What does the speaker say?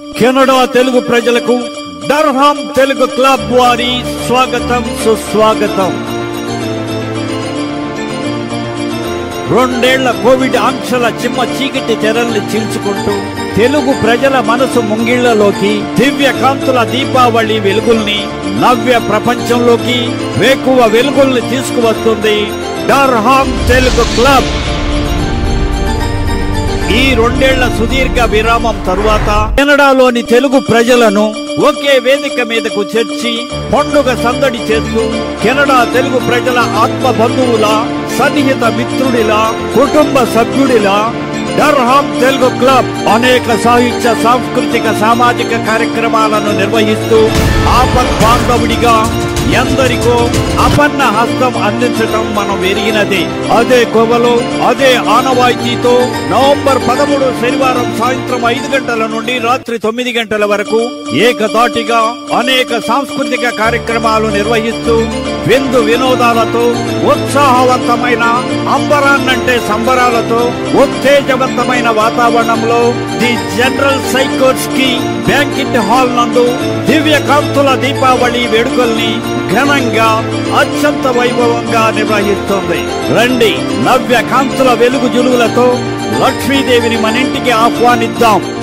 Canada Telugu ప్రజలకు డర్హాం Telugu club వారి స్వాగతం సుస్వాగతం రెండేళ్ల కోవిడ్ ఆంక్షల చిమ్మ చీకటి తెరల్ని చీల్చుకుంటూ తెలుగు ప్రజల మనసు ముంగిళ్లలోకి దివ్య కాంతుల దీపావళి వెలుగుల్ని నవ్య ప్రపంచంలోకి వేకువ వెలుగుల్ని తీసుకువస్తుంది డర్హాం తెలుగు క్లబ్ ఈ రెండేళ్ల సుదీర్ఘ విరామం తరువాత కెనడాలోని తెలుగు ప్రజలను ఒకే వేదిక మీదకు చేర్చి పండుగ సందడి చేస్తూ కెనడా తెలుగు ప్రజల ఆత్మ బంధువుల సన్నిహిత మిత్రుడిలా కుటుంబ సభ్యుడిలా డర్హాం తెలుగు క్లబ్ అనేక సాహిత్య సాంస్కృతిక సామాజిక కార్యక్రమాలను నిర్వహిస్తూ ఆపత్ బాంధవుడిగా ఎందరికో అపన్న హస్తం అందించటం మనం ఎరిగినదే అదే కోవలో అదే ఆనవాయితీతో నవంబర్ పదమూడు శనివారం సాయంత్రం ఐదు గంటల నుండి రాత్రి తొమ్మిది గంటల వరకు ఏకదాటిగా అనేక సాంస్కృతిక కార్యక్రమాలు నిర్వహిస్తూ విందు వినోదాలతో ఉత్సాహవంతమైన అంబరాన్నంటే సంబరాలతో ఉత్తేజవంతమైన వాతావరణంలో ది జనరల్ సైకోట్స్ కి బ్యాంకెట్ హాల్ నందు దివ్య కాంతుల దీపావళి వేడుకల్ని ఘనంగా అత్యంత వైభవంగా నిర్వహిస్తోంది రండి నవ్య కాంతుల వెలుగు జులుగులతో లక్ష్మీదేవిని మన ఇంటికి ఆహ్వానిద్దాం